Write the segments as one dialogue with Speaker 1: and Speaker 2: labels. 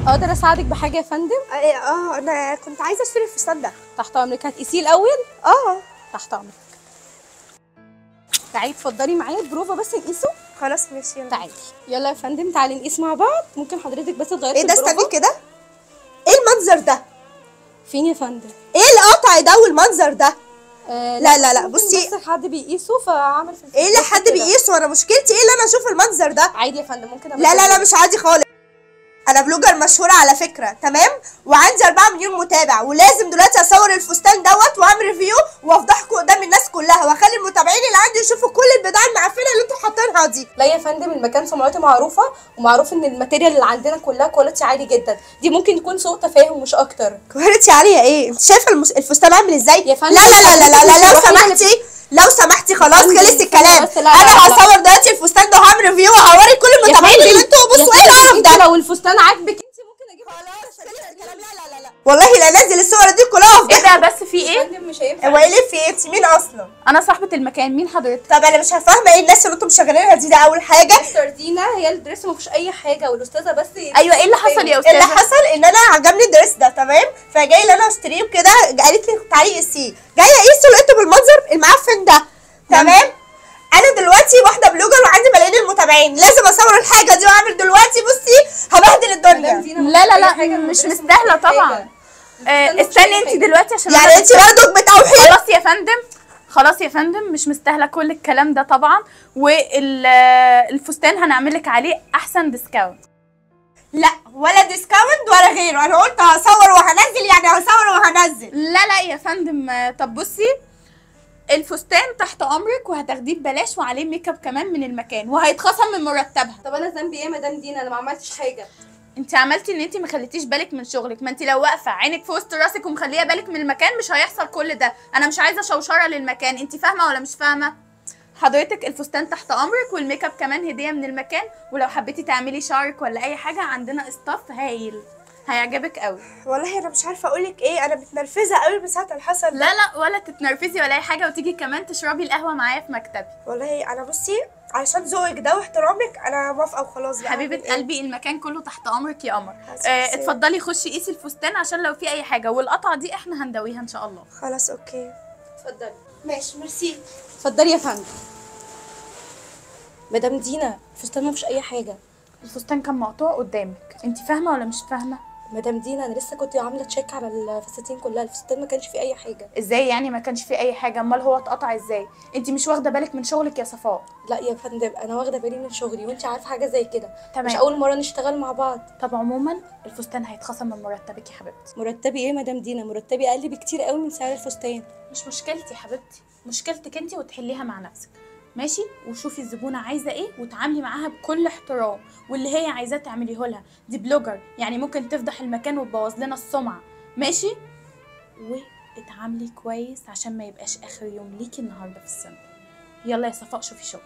Speaker 1: اقدر اساعدك بحاجه يا فندم
Speaker 2: اه آه، انا كنت عايزه اشتري الفستان ده
Speaker 1: تحت امرك هتقيسيه الاول
Speaker 2: اه
Speaker 1: تحت امرك تعالي اتفضلي معايا البروفا بس نقيسه
Speaker 2: خلاص ماشي يلا
Speaker 1: تعالي يلا يا فندم تعالي نقيس مع بعض ممكن حضرتك بس تغيري
Speaker 2: ايه
Speaker 1: في
Speaker 2: ده
Speaker 1: البروفا؟
Speaker 2: استني كده ايه المنظر ده
Speaker 1: فين يا فندم
Speaker 2: ايه القطع ده والمنظر ده
Speaker 1: آه
Speaker 2: لا، لا، لا،
Speaker 1: ممكن
Speaker 2: بصي.
Speaker 1: بس حد بيقيسه فعمل في
Speaker 2: ايه اللي
Speaker 1: الفيديو
Speaker 2: حد
Speaker 1: كده.
Speaker 2: بيقيسه انا مشكلتي ايه اللي انا اشوف المنظر ده
Speaker 1: عادي يا فندم ممكن
Speaker 2: لا لا لا مش عادي خالص انا بلوجر مشهوره على فكره تمام وعندي 4 مليون متابع ولازم دلوقتي اصور الفستان دوت واعمل ريفيو وافضحكم قدام الناس كلها واخلي المتابعين اللي عندي يشوفوا كل البضاعه المعفنه اللي انتوا حاطينها دي
Speaker 1: لا يا فندم المكان سمعته معروفه ومعروف ان الماتيريال اللي عندنا كلها كواليتي عالي جدا دي ممكن يكون سوء تفاهم مش اكتر
Speaker 2: كواليتي عاليه ايه انت شايفه المس... الفستان عامل ازاي
Speaker 1: يا فندم،
Speaker 2: لا لا لا لا لا, لا لو
Speaker 1: الوحيدة اللي
Speaker 2: سمحتي لو سمحتي خلاص
Speaker 1: فندم،
Speaker 2: خلص الكلام
Speaker 1: بس لا، لا،
Speaker 2: انا
Speaker 1: لا، لا.
Speaker 2: هصور دلوقتي الفستان ده وهعمل ريفيو وهوري كل
Speaker 1: يا
Speaker 2: المتابعين اللي
Speaker 1: فندم،
Speaker 2: انتوا
Speaker 1: يا
Speaker 2: بصوا ايه
Speaker 1: فندم،
Speaker 2: القرف
Speaker 1: انت
Speaker 2: ده
Speaker 1: لو الفستان عاجبك انت ممكن اجيبه
Speaker 2: لا لا لا والله لا انزل الصور دي كلها
Speaker 3: ايه
Speaker 2: وافضحها
Speaker 3: ده بس في
Speaker 1: يا
Speaker 3: ايه
Speaker 1: فندم مش هينفع
Speaker 2: هو ايه اللي في ايه انت مين اصلا
Speaker 3: انا صاحبه المكان مين حضرتك
Speaker 2: طب انا مش فاهمه ايه الناس اللي انتم مشغلينها دي ده اول حاجه
Speaker 1: مستر دينا هي الدريس ما فيهوش اي حاجه والاستاذه بس
Speaker 3: ايوه ايه اللي حصل يا
Speaker 2: اللي
Speaker 3: استاذه
Speaker 2: حصل ان انا عجبني الدريس ده تمام فجاي اللي انا اشتريه وكده قالت لي تعالي قيسيه جايه اقيسه لقيته بالمنظر المعفن ده تمام انا دلوقتي واحده بلوجر وعندي ملايين المتابعين لازم اصور الحاجه دي واعمل دلوقتي بصي هبهدل الدنيا
Speaker 3: لا لا لا مش مستاهله طبعا آه، استني انت دلوقتي عشان
Speaker 2: يعني
Speaker 3: أنا
Speaker 2: انت برضك بتوحي
Speaker 3: خلاص يا فندم خلاص يا فندم مش مستاهله كل الكلام ده طبعا والفستان هنعمل لك عليه احسن ديسكاونت
Speaker 2: لا ولا ديسكاونت ولا غيره انا قلت هصور وهنزل يعني هصور وهنزل
Speaker 3: لا لا يا فندم آه، طب بصي الفستان تحت امرك وهتاخديه ببلاش وعليه ميك اب كمان من المكان وهيتخصم من مرتبها
Speaker 1: طب انا ذنبي ايه يا مدام دينا انا ما عملتش حاجه
Speaker 3: انت عملتي ان انت ما خليتيش بالك من شغلك ما انت لو واقفه عينك في وسط راسك ومخليه بالك من المكان مش هيحصل كل ده انا مش عايزه شوشره للمكان انت فاهمه ولا مش فاهمه حضرتك الفستان تحت امرك والميك اب كمان هديه من المكان ولو حبيتي تعملي شعرك ولا اي حاجه عندنا استاف هايل هيعجبك قوي
Speaker 2: والله انا مش عارفه اقول لك ايه انا متنرفزه قوي من ساعه اللي حصل ده.
Speaker 3: لا لا ولا تتنرفزي ولا اي حاجه وتيجي كمان تشربي القهوه معايا في مكتبي
Speaker 2: والله انا بصي علشان ذوقك ده واحترامك انا موافقه وخلاص بقى
Speaker 3: حبيبه
Speaker 2: أعمل إيه؟
Speaker 3: قلبي المكان كله تحت امرك يا قمر
Speaker 2: حاسة
Speaker 3: آه
Speaker 2: بس-
Speaker 3: اتفضلي خشي قيسي الفستان عشان لو في اي حاجه والقطعه دي احنا هندويها ان شاء الله
Speaker 2: خلاص اوكي
Speaker 1: اتفضلي
Speaker 2: ماشي ميرسي
Speaker 1: اتفضلي يا فندم مدام دينا الفستان ما فيهوش اي حاجه
Speaker 3: الفستان كان مقطوع قدامك انت فاهمه ولا مش فاهمه
Speaker 1: مدام دينا انا لسه كنت عامله تشيك على الفساتين كلها الفستان ما كانش فيه اي حاجه
Speaker 3: ازاي يعني ما كانش فيه اي حاجه امال هو اتقطع ازاي انت مش واخده بالك من شغلك يا صفاء
Speaker 1: لا يا فندم انا واخده بالي من شغلي وانت عارفه حاجه زي كده
Speaker 3: تمام.
Speaker 1: مش اول مره نشتغل مع بعض
Speaker 3: طب عموما الفستان هيتخصم من مرتبك يا حبيبتي
Speaker 1: مرتبي ايه يا مدام دينا مرتبي اقل بكتير قوي من سعر الفستان
Speaker 3: مش مشكلتي يا حبيبتي مشكلتك انت وتحليها مع نفسك ماشي وشوفي الزبونه عايزه ايه وتعاملي معاها بكل احترام واللي هي عايزاه تعمليه لها دي بلوجر يعني ممكن تفضح المكان وتبوظ لنا السمعه ماشي واتعاملي كويس عشان ما يبقاش اخر يوم ليكي النهارده في السنه يلا يا صفاء شوفي شغلك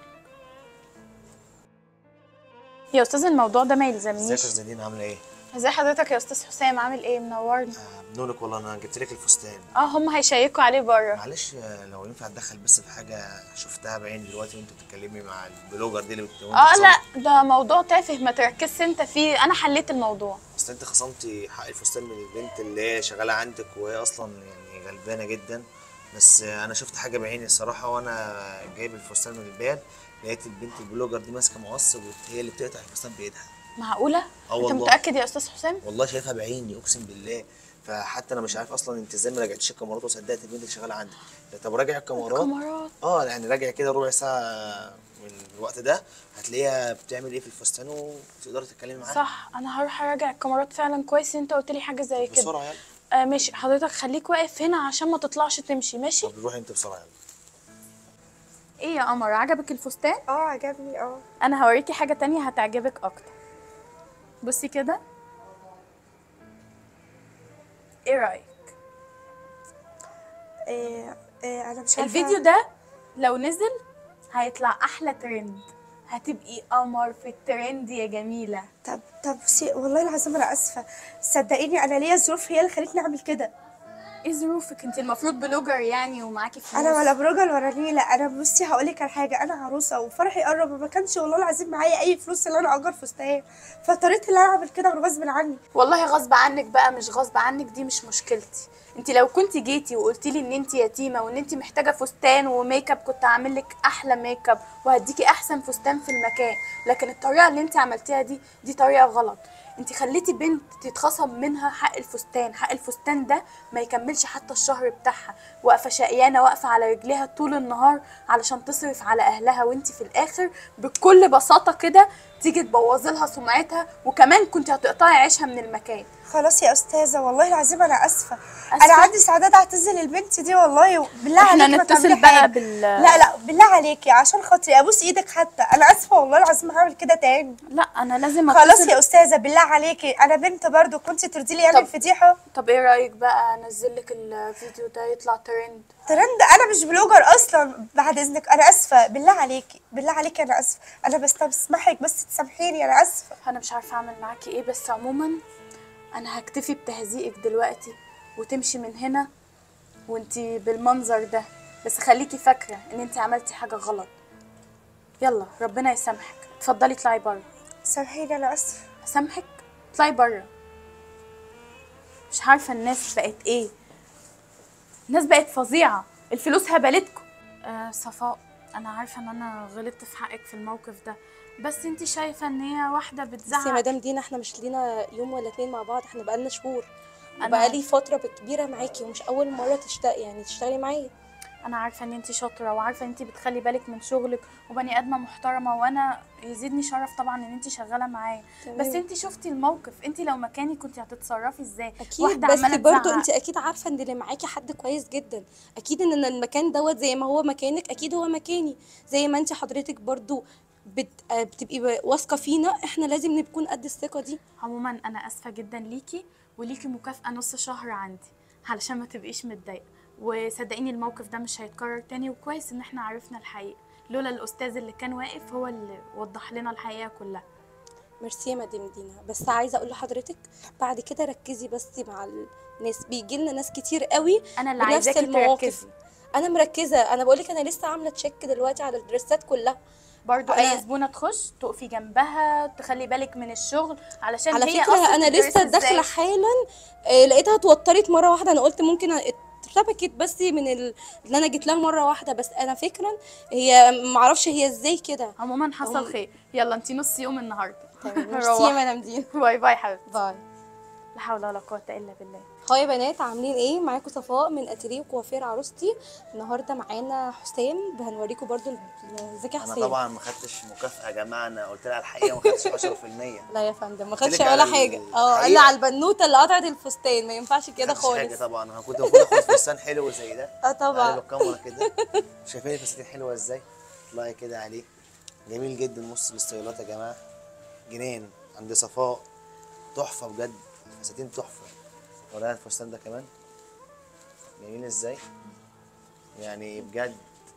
Speaker 3: يا استاذ الموضوع ده ما
Speaker 4: ازيك
Speaker 3: يلزمنيش
Speaker 4: يا استاذ نادين عامله ايه؟
Speaker 3: ازي حضرتك يا استاذ حسام عامل ايه منورني
Speaker 4: آه، بنقولك والله انا جبت لك الفستان
Speaker 3: اه هم هيشيكوا عليه بره
Speaker 4: معلش آه، لو ينفع اتدخل بس في حاجه شفتها بعيني دلوقتي وانت بتتكلمي مع البلوجر دي اللي بت... وانت
Speaker 3: اه
Speaker 4: خصمت-
Speaker 3: لا ده موضوع تافه ما تركزش انت فيه انا حليت الموضوع
Speaker 4: اصل انت خصمتي حق الفستان من البنت اللي هي شغاله عندك وهي اصلا يعني غلبانه جدا بس آه، انا شفت حاجه بعيني الصراحه وانا جايب الفستان من البيت لقيت البنت البلوجر دي ماسكه مقص وهي اللي بتقطع الفستان بايدها
Speaker 3: معقوله
Speaker 4: اه
Speaker 3: انت
Speaker 4: والله.
Speaker 3: متاكد يا استاذ حسام
Speaker 4: والله شايفها بعيني اقسم بالله فحتى انا مش عارف اصلا انت ازاي ما راجعتيش الكاميرات وصدقت البنت اللي شغاله عندك طب راجع الكاميرات
Speaker 3: كاميرات
Speaker 4: اه يعني راجع كده ربع ساعه من الوقت ده هتلاقيها بتعمل ايه في الفستان وتقدري تتكلمي معاها
Speaker 3: صح انا هروح اراجع الكاميرات فعلا كويس ان انت قلت لي حاجه زي كده
Speaker 4: بسرعه يلا
Speaker 3: آه ماشي حضرتك خليك واقف هنا عشان ما تطلعش تمشي ماشي
Speaker 4: طب روحي انت بسرعه يلا
Speaker 3: ايه يا قمر عجبك الفستان
Speaker 2: اه عجبني اه
Speaker 3: انا هوريكي حاجه تانية هتعجبك اكتر بصي كده ايه رايك
Speaker 2: إيه إيه انا مش عارفه
Speaker 3: الفيديو ده لو نزل هيطلع احلى ترند هتبقي قمر في الترند يا جميله
Speaker 2: طب طب بصي والله العظيم انا اسفه صدقيني انا ليا ظروف هي اللي خلتني اعمل كده
Speaker 3: ايه ظروفك انت المفروض بلوجر يعني ومعاكي فلوس
Speaker 2: انا ولا بروجل ولا نيله انا بصي هقول لك على حاجه انا عروسه وفرحي قرب ما كانش والله العظيم معايا اي فلوس ان انا اجر فستان فاضطريت ان انا اعمل كده من غصب عني
Speaker 3: والله غصب عنك بقى مش غصب عنك دي مش مشكلتي انت لو كنت جيتي وقلتي لي ان انت يتيمه وان انت محتاجه فستان وميك اب كنت هعمل لك احلى ميك اب وهديكي احسن فستان في المكان لكن الطريقه اللي انت عملتيها دي دي طريقه غلط انت خليتي بنت تتخصم منها حق الفستان حق الفستان ده ما يكملش حتى الشهر بتاعها واقفه شقيانه واقفه على رجليها طول النهار علشان تصرف على اهلها وانت في الاخر بكل بساطه كده تيجي تبوظي لها سمعتها وكمان كنت هتقطعي عيشها من المكان
Speaker 2: خلاص يا استاذه والله العظيم انا اسفه
Speaker 3: أسفة؟
Speaker 2: انا عندي سعادات اعتذر للبنت دي والله بالله
Speaker 3: احنا
Speaker 2: عليكي ما
Speaker 3: نتصل
Speaker 2: تعملي
Speaker 3: بقى
Speaker 2: حاجة.
Speaker 3: بال
Speaker 2: لا لا بالله عليكي عشان خاطري ابوس ايدك حتى انا اسفه والله العظيم هعمل كده تاني
Speaker 3: لا انا لازم
Speaker 2: خلاص
Speaker 3: أتصل-
Speaker 2: يا استاذه بالله عليكي انا بنت برضو كنت ترضي لي
Speaker 3: طب.
Speaker 2: اعمل فضيحه
Speaker 3: طب ايه رايك بقى انزل لك الفيديو ده يطلع ترند
Speaker 2: ترند انا مش بلوجر اصلا بعد اذنك انا اسفه بالله عليكي بالله عليكي انا اسفه انا بستسمحك بس تسامحيني انا اسفه
Speaker 3: انا مش عارفه اعمل معاكي ايه بس عموما انا هكتفي بتهزيقك دلوقتي وتمشي من هنا وانتي بالمنظر ده بس خليكي فاكره ان انتي عملتي حاجه غلط يلا ربنا يسامحك اتفضلي اطلعي بره
Speaker 2: سامحيني انا اسفه
Speaker 3: هسامحك اطلعي بره مش عارفه الناس بقت ايه الناس بقت فظيعه الفلوس هبلتكم آه صفاء انا عارفه ان انا غلطت في حقك في الموقف ده بس انتي شايفه ان هي واحده
Speaker 1: بس
Speaker 3: بتزعق
Speaker 1: يا مدام دينا احنا مش لينا يوم ولا اتنين مع بعض احنا بقالنا شهور
Speaker 3: أنا-
Speaker 1: بقالي فتره كبيره معاكي ومش اول مره تشتغلي يعني تشتغلي معايا
Speaker 3: انا عارفه ان انت شاطره وعارفه ان انت بتخلي بالك من شغلك وبني ادمه محترمه وانا يزيدني شرف طبعا ان انت شغاله معايا
Speaker 1: تمام.
Speaker 3: بس انت شفتي الموقف انت لو مكاني كنت هتتصرفي ازاي
Speaker 1: اكيد بس برضه انت اكيد عارفه ان اللي معاكي حد كويس جدا اكيد ان المكان دوت زي ما هو مكانك اكيد هو مكاني زي ما انت حضرتك برضه بت... آه بتبقي واثقه فينا احنا لازم نكون قد الثقه دي
Speaker 3: عموما انا اسفه جدا ليكي وليكي مكافاه نص شهر عندي علشان ما تبقيش متضايقه وصدقيني الموقف ده مش هيتكرر تاني وكويس ان احنا عرفنا الحقيقه لولا الاستاذ اللي كان واقف هو اللي وضح لنا الحقيقه كلها
Speaker 1: ميرسي يا مدام دينا بس عايزه اقول لحضرتك بعد كده ركزي بس مع الناس بيجي لنا ناس كتير قوي
Speaker 3: انا اللي
Speaker 1: بنفس
Speaker 3: عايزاكي
Speaker 1: المواقف
Speaker 3: تركزي
Speaker 1: انا مركزه انا بقول لك انا لسه عامله تشيك دلوقتي على الدريسات كلها
Speaker 3: برضو
Speaker 1: أنا-
Speaker 3: اي زبونه تخش تقفي جنبها تخلي بالك من الشغل علشان
Speaker 1: على
Speaker 3: هي
Speaker 1: فكره
Speaker 3: أصلاً
Speaker 1: انا
Speaker 3: بتدرس
Speaker 1: لسه داخله
Speaker 3: إزاي.
Speaker 1: حالا آه، لقيتها اتوترت مره واحده انا قلت ممكن اتربكت بس من ال... ان انا جيت لها مره واحده بس انا فكرا هي معرفش هي ازاي كده
Speaker 3: عموما حصل
Speaker 1: هم-
Speaker 3: خير يلا انتي نص يوم النهارده
Speaker 1: ميرسي يا
Speaker 3: روحي.
Speaker 1: مدام دينا
Speaker 3: باي باي حبيبتي
Speaker 1: باي
Speaker 3: لا حول ولا قوه الا بالله
Speaker 1: هاي يا بنات عاملين ايه معاكم صفاء من اتيليه وكوافير عروستي النهارده معانا حسام هنوريكم برضو ال- ازيك يا
Speaker 4: انا
Speaker 1: حسام
Speaker 4: طبعا ما خدتش مكافاه يا جماعه انا قلت لها الحقيقه ما خدتش 10%
Speaker 1: لا يا فندم ما
Speaker 4: قلت
Speaker 1: خدش
Speaker 4: لك
Speaker 1: ولا
Speaker 4: على
Speaker 1: حاجه
Speaker 4: ال-
Speaker 1: اه قال لي
Speaker 4: الحقيقة.
Speaker 1: على البنوته اللي قطعت الفستان ما ينفعش كده
Speaker 4: خدتش حاجه
Speaker 1: خالص
Speaker 4: طبعا انا كنت المفروض اخد فستان حلو زي ده
Speaker 1: اه طبعا
Speaker 4: على الكاميرا كده شايفين الفساتين حلوه ازاي اطلعي كده عليه جميل جدا بص الاستايلات يا جماعه جنان عند صفاء تحفه بجد فساتين تحفه وراها الفستان ده كمان جميل ازاي يعني بجد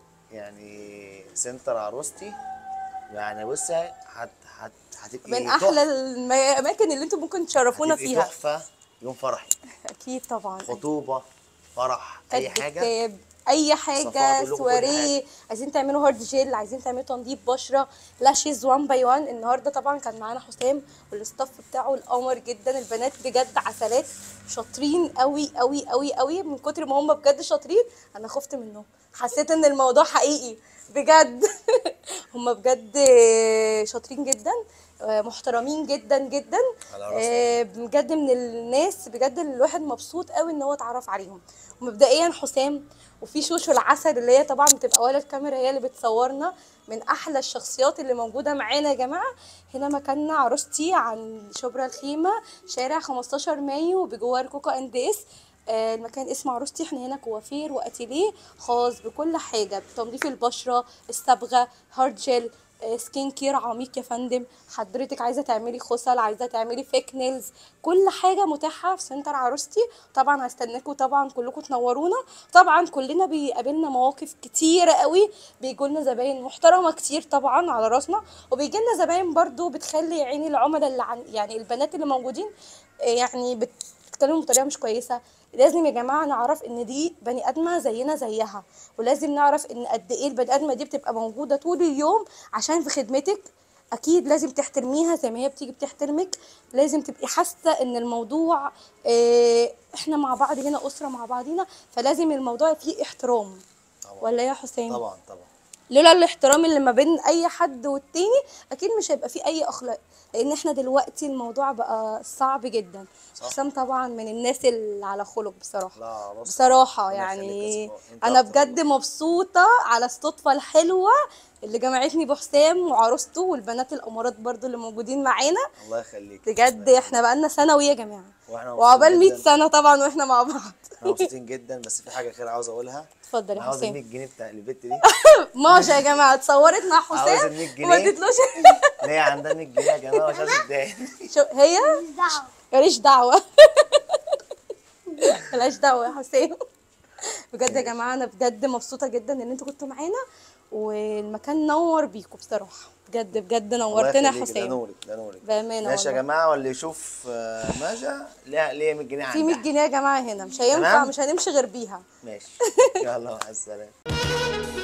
Speaker 4: يعني سنتر عروستي يعني بصي هت هت هتبقي
Speaker 1: من
Speaker 4: تحفة.
Speaker 1: احلى الاماكن اللي انتم ممكن تشرفونا
Speaker 4: هتبقي
Speaker 1: فيها
Speaker 4: تحفه يوم فرحي
Speaker 1: اكيد طبعا
Speaker 4: خطوبه فرح اي
Speaker 1: قد
Speaker 4: حاجه
Speaker 1: كتاب اي
Speaker 4: صفاء
Speaker 1: حاجه
Speaker 4: تقول لكم كل
Speaker 1: سواريه عايزين تعملوا هارد جيل عايزين تعملوا تنظيف بشره لاشز 1 باي 1 النهارده طبعا كان معانا حسام والاستاف بتاعه القمر جدا البنات بجد عسلات شاطرين قوي قوي قوي قوي من كتر ما هم بجد شاطرين انا خفت منهم حسيت ان الموضوع حقيقي بجد هم بجد شاطرين جدا محترمين جدا جدا
Speaker 4: على راسنا.
Speaker 1: آه، بجد من الناس بجد اللي الواحد مبسوط قوي ان هو اتعرف عليهم ومبدئيا حسام وفي شوشو العسل اللي هي طبعا بتبقى ولا الكاميرا هي اللي بتصورنا من احلى الشخصيات اللي موجوده معانا يا جماعه هنا مكاننا عروستي عن شبرا الخيمه شارع 15 مايو بجوار كوكو اند اس آه، المكان اسمه عروستي احنا هنا كوافير واتيليه خاص بكل حاجه بتنظيف البشره الصبغه هارد جel آه، سكين كير عميق يا فندم حضرتك عايزه تعملي خصل عايزه تعملي فيك نيلز كل حاجه متاحه في سنتر عروستي طبعا هستناكم طبعا كلكم تنورونا طبعا كلنا بيقابلنا مواقف كتيره قوي بيجوا لنا زباين محترمه كتير طبعا على راسنا وبيجي لنا زباين برضو بتخلي عيني العملاء اللي عن يعني البنات اللي موجودين آه، يعني بت بتتكلموا بطريقه مش كويسه لازم يا جماعه نعرف ان دي بني ادمه زينا زيها ولازم نعرف ان قد ايه البني ادمه دي بتبقى موجوده طول اليوم عشان في خدمتك اكيد لازم تحترميها زي ما هي بتيجي بتحترمك لازم تبقي حاسه ان الموضوع اه احنا مع بعض هنا اسره مع بعضينا فلازم الموضوع فيه احترام
Speaker 4: طبعا
Speaker 1: ولا إيه يا حسين
Speaker 4: طبعا طبعا
Speaker 1: لولا الاحترام اللي ما بين اي حد والتاني اكيد مش هيبقى فيه اي اخلاق لان احنا دلوقتي الموضوع بقى صعب جدا
Speaker 4: صح.
Speaker 1: حسام طبعا من الناس اللي على خلق بصراحه
Speaker 4: لا بص
Speaker 1: بصراحه
Speaker 4: ربنا
Speaker 1: يعني
Speaker 4: يخليك يا صفاء. أنت
Speaker 1: انا
Speaker 4: أكتر
Speaker 1: بجد مبسوطه على الصدفه الحلوه اللي جمعتني بحسام وعروسته والبنات الامارات برضو اللي موجودين معانا
Speaker 4: الله يخليك
Speaker 1: بجد احنا بقالنا ثانوي يا جماعه
Speaker 4: واحنا
Speaker 1: وعقبال
Speaker 4: مبسوطين
Speaker 1: 100
Speaker 4: جداً.
Speaker 1: سنه طبعا واحنا مع بعض
Speaker 4: احنا مبسوطين جدا بس في حاجه خير عاوز اقولها
Speaker 1: اتفضل
Speaker 4: انا
Speaker 1: يا
Speaker 4: عاوز ال
Speaker 1: حسام
Speaker 4: 100 جنيه بتاع البت دي
Speaker 1: ماشي يا جماعه اتصورت مع
Speaker 4: عاوز
Speaker 1: حسام
Speaker 4: ال 100
Speaker 1: وما
Speaker 4: جنيه.
Speaker 1: اديتلوش
Speaker 4: ان هي عندها 100 جنيه يا جماعه مش عايز اديها
Speaker 1: شو هي ماليش دعوة ملهاش دعوة يا حسين بجد يا جماعة أنا بجد مبسوطة جدا إن أنتوا كنتوا معانا والمكان نور بيكم بصراحة بجد بجد نورتنا يا
Speaker 4: ده
Speaker 1: حسين
Speaker 4: نورك ده نورك
Speaker 1: بأمانة
Speaker 4: ماشي يا
Speaker 1: والله.
Speaker 4: جماعه واللي يشوف آه، ماجا ليها ليها 100 جنيه
Speaker 1: في 100
Speaker 4: عندها
Speaker 1: جنيه يا جماعة هنا مش هينفع
Speaker 4: تمام؟
Speaker 1: مش هنمشي غير بيها
Speaker 4: ماشي يلا مع السلامه